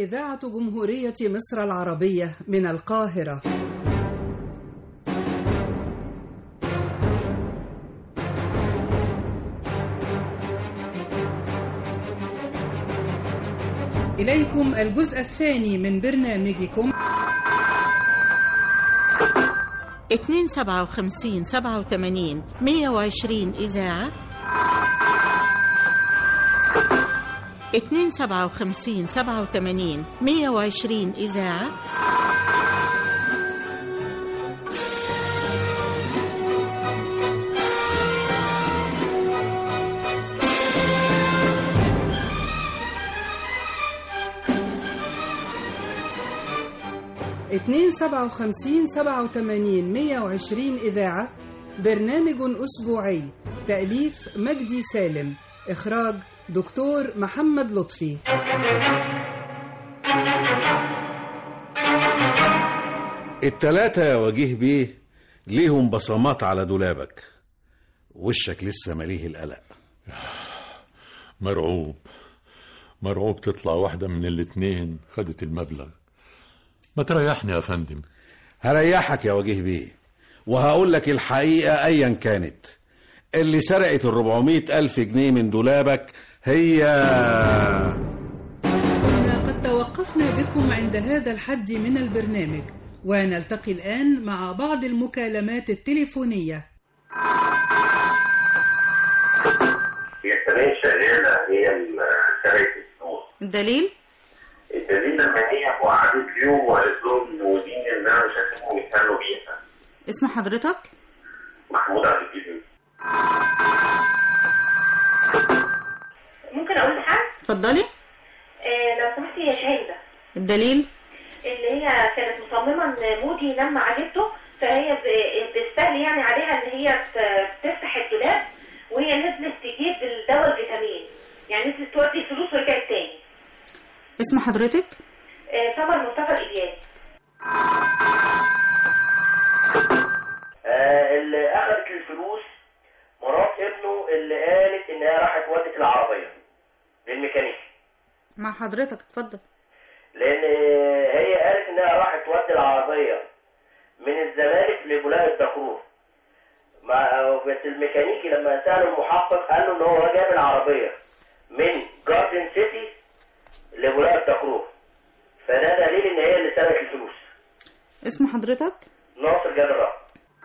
إذاعة جمهورية مصر العربية من القاهرة إليكم الجزء الثاني من برنامجكم 257 87 120 إذاعة 257 87 120 إذاعة اتنين سبعة وخمسين سبعة وتمانين مية وعشرين إذاعة برنامج أسبوعي تأليف مجدي سالم إخراج دكتور محمد لطفي التلاتة يا وجيه بيه ليهم بصمات على دولابك وشك لسه مليه القلق مرعوب مرعوب تطلع واحدة من الاتنين خدت المبلغ ما تريحني يا فندم هريحك يا وجيه بيه وهقول لك الحقيقة أيا كانت اللي سرقت الربعمية ألف جنيه من دولابك هي كنا قد توقفنا بكم عند هذا الحد من البرنامج ونلتقي الآن مع بعض المكالمات التليفونية هي السنين شغالة هي سرقة الفلوس الدليل الدليل لما هي وقعدت اليوم وقالت لهم مودين انها مش هسيبهم يتهنوا بيها اسم حضرتك محمود عبد الجليل ممكن اقول حاجه اتفضلي آه لو سمحتي يا شاهده الدليل اللي هي كانت مصممه ان مودي لما عجبته فهي ب- بتستهلي يعني عليها ان هي ت- تفتح الدولاب وهي نزلت تجيب الدواء الفيتامين يعني نزلت تودي الفلوس ورجعت تاني اسم حضرتك آه سمر مصطفى الإلياس آه، اللي اخذت الفلوس مرات ابنه اللي قالت انها راحت ودت العربيه للميكانيكي مع حضرتك اتفضل لان هي قالت انها راحت تودي العربيه من الزمالك لبولاق الدكرور مع بس الميكانيكي لما سأله المحقق قال له ان هو جاب العربيه من جاردن سيتي لبولاق الدكرور فده دليل ان هي اللي سرقت الفلوس اسم حضرتك ناصر جاب الرقم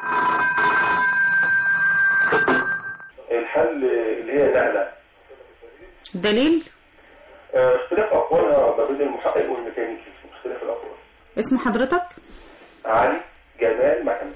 الحل اللي هي نقلة الدليل آه، اختلاف أقوالها ما بين المحقق والميكانيكي اختلاف الأقوال اسم حضرتك علي جمال محمد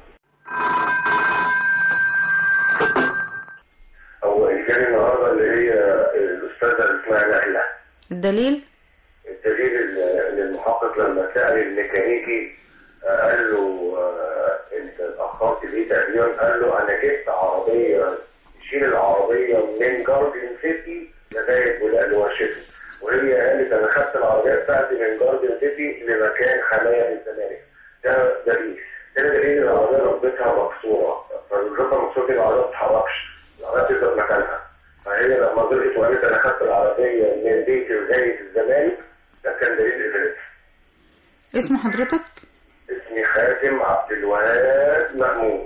هو اللي كان النهارده اللي هي الأستاذة اللي اسمها نقلة الدليل الدليل ان المحقق لما سأل الميكانيكي آه، قال له آه، انت اتأخرت ليه تقريبا قال له انا جبت عربية تشيل العربية من جاردن سيتي لغاية بولاق الواشنطن وهي قالت انا خدت العربية بتاعتي من جاردن سيتي لمكان حماية من الزمالك ده دليل ده دليل ان العربية ركبتها مكسورة فالركبة مكسورة دي العربية ما بتتحركش العربية تفضل مكانها فهي لما غلطت وقالت انا خدت العربية من بيتي لغاية الزمالك ده كان دليل إدارتي اسم حضرتك اسمي خاتم عبد الوهاب محمود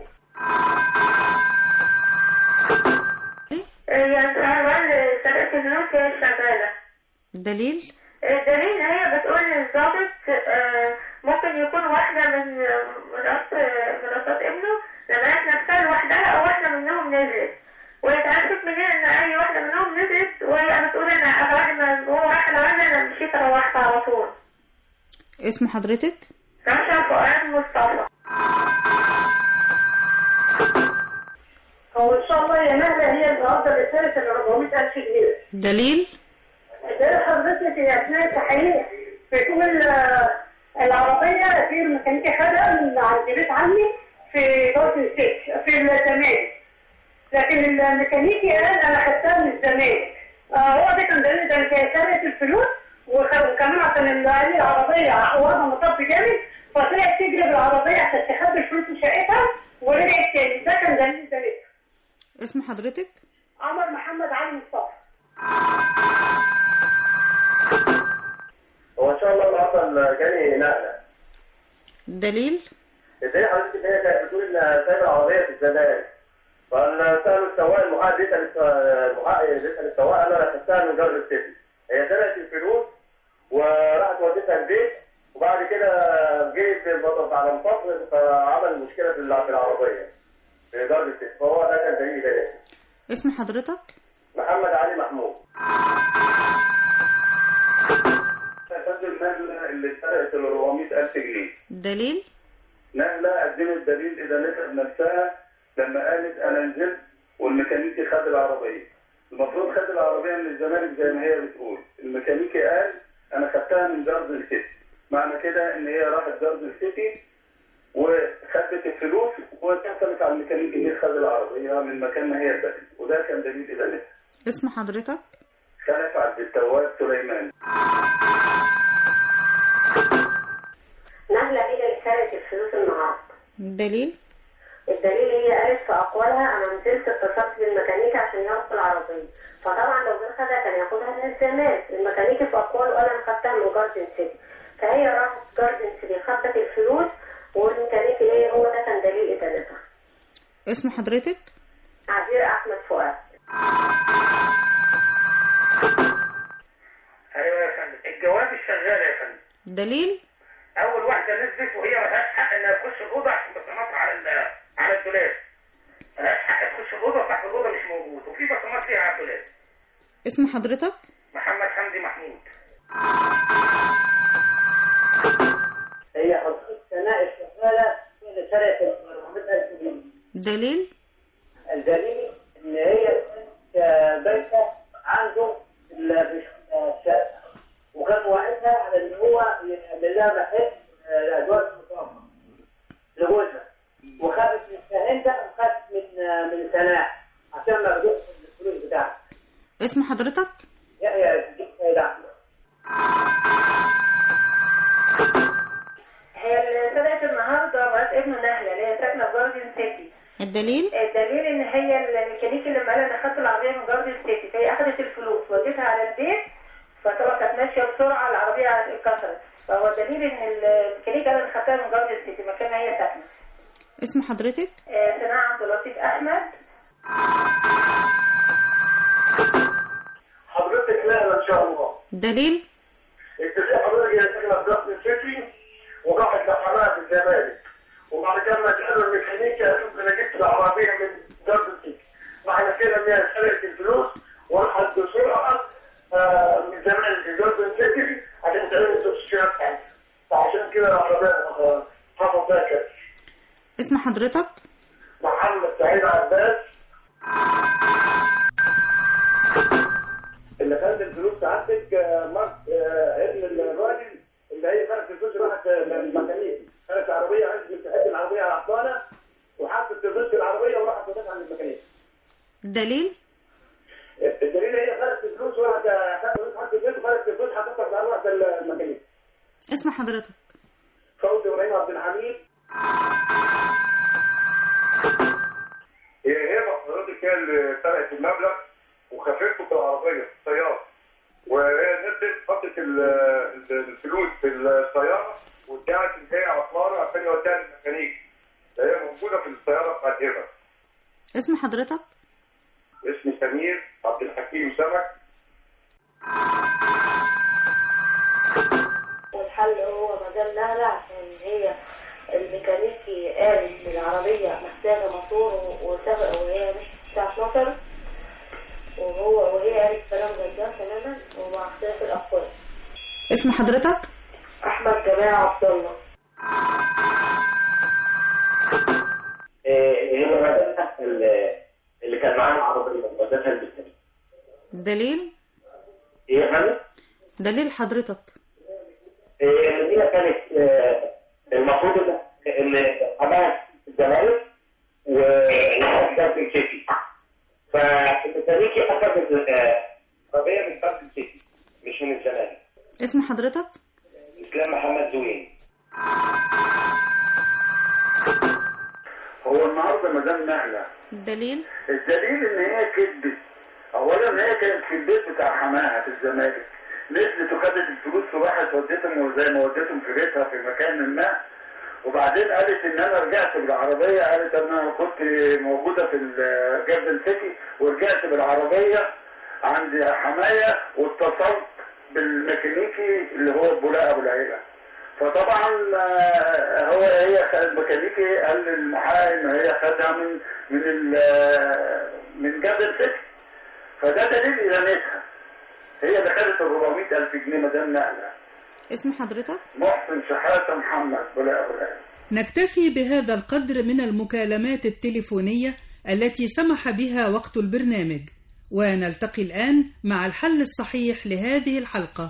يعني كمان سرقة الفلوس هي شغالة الدليل الدليل هي بتقول للظابط آه، ممكن يكون واحدة من مرات مراتات ابنه لما نفسها لوحدها أو واحدة منهم نزلت واتعرفت منين إن أي واحدة منهم نزلت وهي بتقول أنا بعد ما هو راح العزل أنا مشيت روحت على طول اسم حضرتك رشا فؤاد مصطفى هو ان شاء الله يا نهله هي النهارده اللي سالت ال 400000 جنيه الدليل ده حضرتك في اثناء التحقيق بيكون ال- العربيه في الميكانيكي خدها من عند بيت عمي في دورة الست في الزمالك لكن الميكانيكي قال انا خدتها من الزمالك آه هو ده كان دليل ده كانت سرقت الفلوس وخ- وكمان عشان ال- قال العربيه واخده مطب جامد فطلعت تجري بالعربيه عشان تخبي الفلوس في شقتها ورجعت تاني ده كان دليل دليل اسم حضرتك عمر محمد علي مصطفى هو جاني نقله الدليل ازاي حضرتك ان هي كانت بتقول ان سايبه العربيه في الزمالك فانا سالوا السواق المحقق بيسال الس- المحقق بيسال السواق قال له انا خدتها من جار السيتي هي سرقت الفلوس وراحت وديتها البيت وبعد كده جه البطل على مصر فعمل مشكله في الع- في العربيه في جار السيتي فهو ده كان دليل ده اسم حضرتك محمد علي محمود فندم النقله اللي سرقت ال 400000 جنيه الدليل نقلة قدمت دليل إدانتها بنفسها لما قالت أنا نزلت والميكانيكي خد العربية. المفروض خد العربية من الزمالك زي ما هي بتقول. الميكانيكي قال أنا خدتها من جارد السيتي. معنى كده إن هي راحت جارد السيتي وخدت الفلوس واتصلت على الميكانيكي إن هي خد العربية من مكان ما هي ادت وده كان دليل إدانتها. اسم حضرتك خلف عبد التواب سليمان. نهلة هي اللي سرقت الفلوس النهارده الدليل الدليل هي قالت في اقوالها انا نزلت اتصلت بالميكانيكي عشان ياخد العربيه فطبعا لو جه خدها كان ياخدها من الزمالك الميكانيكي في اقواله قال انا خدتها من جاردن سيتي فهي راحت جاردن سيتي خدت الفلوس والميكانيكي ايه هو ده كان دليل ادانتها اسم حضرتك عبير احمد فؤاد ايوه يا فندم الجواب الشغال يا فندم الدليل اول واحده نزلت وهي ملهاش حق انها تخش الاوضه عشان بصماتها على ال- على الدولاب ملهاش حق تخش الاوضه وصاحب الاوضه مش موجود وفي بصمات ليها على الدولاب اسم حضرتك محمد حمدي محمود هي حضرتك سناء الشغالة هي اللي سرقت ال 400000 جنيه الدليل الدليل ان هي كانت بايته عنده في ال- في الشقه وكان واعدها على ان هو يعمل لها محل آه، لادوات المطابخ لجوزها وخدت من الشاهين ده وخدت من آه، من سناء عشان ما تدوش الفلوس بتاعها اسم حضرتك يحيى الدين سيد احمد هي اللي سرقت النهارده مرات ابنه نهله اللي هي ساكنه في جاردن سيتي الدليل الدليل ان هي الميكانيكي لما قال انا خدت العربيه من جاردن سيتي فهي اخذت الفلوس وديتها على البيت فطبعا كانت ماشيه بسرعه العربيه اتكسرت فهو دليل ان الميكانيكي قال انا خدتها من جاردن سيتي مكان ما هي ساكنه اسم حضرتك آه، سناء عبد اللطيف احمد حضرتك نقلة إن شاء الله. الدليل اتفاق حضرتك هي ساكنه في جاردن سيتي وراحت لحماها في الزمالك وبعد كده لما سالوا الميكانيكي قالوا انا جبت العربيه من جاردن سيتي معنى كده ان هي سرقت الفلوس وراحت بسرعه آه، من الزمالك لجاردن سيتي عشان تعمل التشكيله بتاعتها فعشان كده العربيه آه، حصل فيها كده اسم حضرتك محمد سعيد عباس اللي خد الفلوس سعادتك آه، مارك آه، ابن الراجل اللي هي خدت الفلوس راحت للميكانيكي خدت عربيه عندي مستحق العربيه عطلانه وحطت الفلوس في العربيه وراحت ودتها عند الميكانيكي الدليل الدليل هي خدت الفلوس وراحت خدت الفلوس حطت الفلوس وخدت الفلوس حطتها في العربيه عند الميكانيكي اسم حضرتك فوزي ابراهيم عبد الحميد هي هي حضرتك هي اللي سرقت المبلغ وخفته في العربيه في السياره وهي نزلت حطت ال- ال- الفلوس في السياره وادعت ان هي عطلانه عشان يوديها للميكانيكي هي موجوده في السياره بتاعت هبه اسم حضرتك اسمي سمير عبد الحكيم سمك والحل هو مدام نهلة عشان هي الميكانيكي قال ان العربية محتاجة موتور وسبق وهي مش الساعة 12 وهو وهي قالت كلام زي ده تماما ومع اختلاف الأقوال اسم حضرتك أحمد جمال عبد الله هي ودتها اللي اللي كان معاها العربيه ودتها البستاني الدليل ايه يا فندم؟ دليل حضرتك إيه، هي كانت آه، المفروض ان ان حماس في الزمالك وحماس في السيتي فالميكانيكي اخذ العربيه من فرق السيتي مش من الزمالك اسم حضرتك اسلام محمد زوين هو النهارده مدام نهله الدليل الدليل ان هي كذبت اولا ان هي كانت في البيت بتاع حماها في الزمالك نزلت وخدت الفلوس وراحت وديتهم زي ما وديتهم في بيتها في مكان ما وبعدين قالت ان انا رجعت بالعربيه قالت انا كنت موجوده في جاردن سيتي ورجعت بالعربيه عند حمايه واتصلت بالميكانيكي اللي هو بولاء ابو العيله فطبعا آه، هو هي خ- الميكانيكي قال للمحامي ان هي خدها من من ال- آه، من جاردن سيتي فده دليل ادانتها هي اللي خدت ال 400000 جنيه مدام نقله اسم حضرتك محسن شحاته محمد بولاء ابو العيله نكتفي بهذا القدر من المكالمات التليفونية التي سمح بها وقت البرنامج ونلتقي الآن مع الحل الصحيح لهذه الحلقة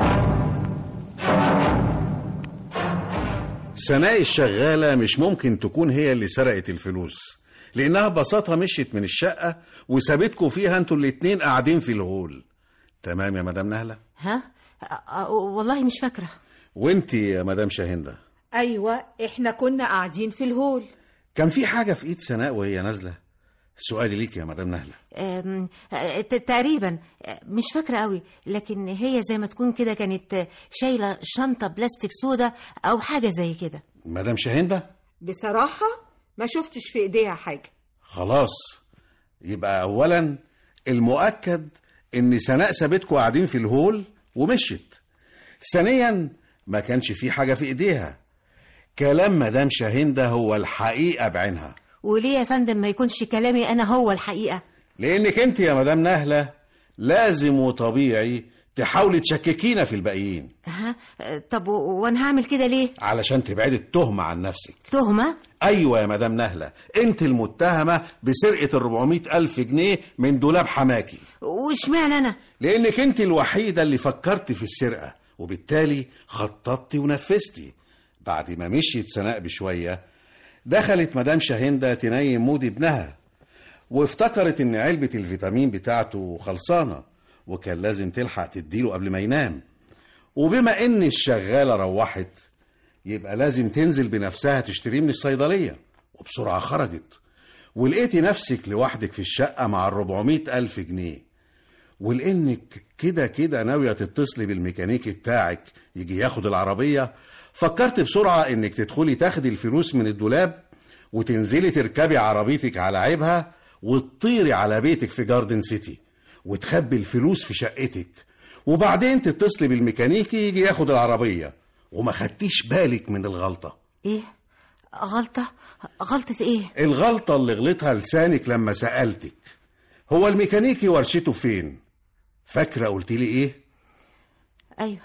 سناء الشغالة مش ممكن تكون هي اللي سرقت الفلوس لأنها ببساطة مشيت من الشقة وسابتكوا فيها انتوا الاتنين قاعدين في الهول تمام يا مدام نهلة ها أ- أ- والله مش فاكرة وانت يا مدام شاهندة ايوه احنا كنا قاعدين في الهول كان في حاجة في ايد سناء وهي نازلة سؤالي ليك يا مدام نهلة أم، أ- ت- تقريبا أ، مش فاكرة قوي لكن هي زي ما تكون كده كانت شايلة شنطة بلاستيك سودا أو حاجة زي كده مدام شاهندة بصراحه ما شفتش في ايديها حاجه خلاص يبقى اولا المؤكد ان سناء سابتكوا قاعدين في الهول ومشت ثانيا ما كانش في حاجة في ايديها كلام مدام شاهندة هو الحقيقة بعينها وليه يا فندم ما يكونش كلامي أنا هو الحقيقة لانك انت يا مدام نهلة لازم وطبيعي تحاولي تشككينا في الباقيين ها أ، طب و- وأنا هعمل كده ليه علشان تبعدي التهمة عن نفسك تهمة ايوه يا مدام نهلة انت المتهمة بسرقة ال 400 الف جنيه من دولاب حماكي واشمعنى أنا لانك انت الوحيدة اللي فكرت في السرقة وبالتالي خططتي ونفذتي بعد ما مشيت سناء بشوية دخلت مدام شاهندة تنيم مودي ابنها وافتكرت ان علبة الفيتامين بتاعته خلصانة وكان لازم تلحق تديله قبل ما ينام وبما ان الشغالة روحت يبقى لازم تنزل بنفسها تشتريه من الصيدلية وبسرعة خرجت ولقيتي نفسك لوحدك في الشقة مع الربعمائة ألف جنيه ولانك كده كده ناويه تتصلي بالميكانيكي بتاعك يجي ياخد العربيه فكرت بسرعه انك تدخلي تاخدي الفلوس من الدولاب وتنزلي تركبي عربيتك على عيبها وتطيري على بيتك في جاردن سيتي وتخبي الفلوس في شقتك وبعدين تتصلي بالميكانيكي يجي ياخد العربيه وما خدتيش بالك من الغلطه إيه غلطة غلطة إيه الغلطه اللي غلطها لسانك لما سالتك هو الميكانيكي ورشته فين فاكره قلت لي ايه أيوه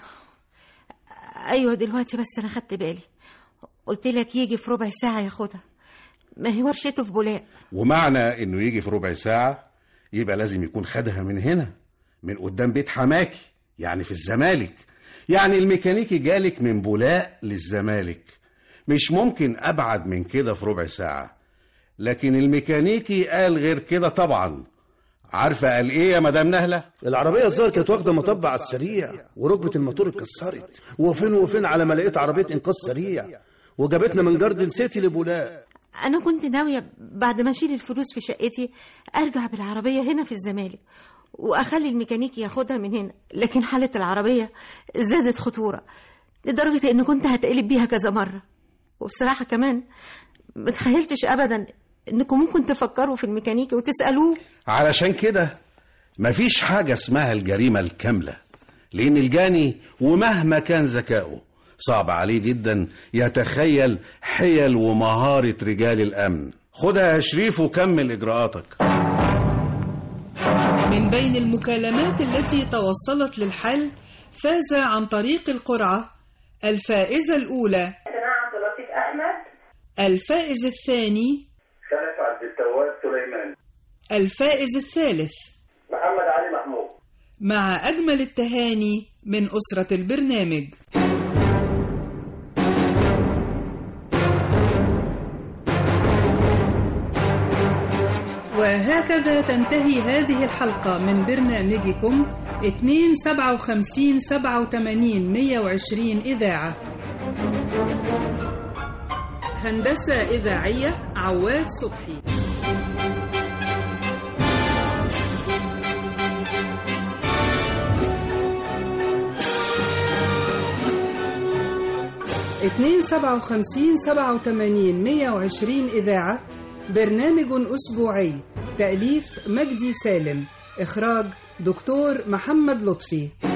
أيوه دلوقتي بس أنا خدت بالي قلت لك يجي في ربع ساعة ياخدها ما هي ورشته في بولاق ومعنى انه يجي في ربع ساعة يبقى لازم يكون خدها من هنا من قدام بيت حماكي يعني في الزمالك يعني الميكانيكي جالك من بولاق للزمالك مش ممكن ابعد من كده في ربع ساعة لكن الميكانيكي قال غير كده طبعا عارفة قال ايه يا مدام نهلة العربية الظاهر كانت واخدة مطب على السريع وركبة الموتور اتكسرت وفين وفين على ما لقيت عربية إنقاذ سريع وجابتنا من جاردن سيتي لبولاق أنا كنت ناوية بعد ما أشيل الفلوس في شقتي أرجع بالعربية هنا في الزمالك وأخلي الميكانيكي ياخدها من هنا لكن حالة العربية زادت خطورة لدرجة إن كنت هتقلب بيها كذا مرة وبصراحة كمان ما تخيلتش أبدا إنكم ممكن تفكروا في الميكانيكي وتسألوه علشان كده مفيش حاجة اسمها الجريمة الكاملة لأن الجاني ومهما كان ذكائه صعب عليه جدا يتخيل حيل ومهارة رجال الأمن خدها يا شريف وكمل إجراءاتك من بين المكالمات التي توصلت للحل فاز عن طريق القرعة الفائزة الأولى سماع عبد اللطيف احمد الفائز الثاني خلف عبد التواب سليمان الفائز الثالث محمد علي محمود مع أجمل التهاني من أسرة البرنامج وهكذا تنتهي هذه الحلقة من برنامجكم 257 87 120 إذاعة هندسة إذاعية عواد صبحي 257 87 120 إذاعة برنامج أسبوعي تأليف مجدي سالم إخراج دكتور محمد لطفي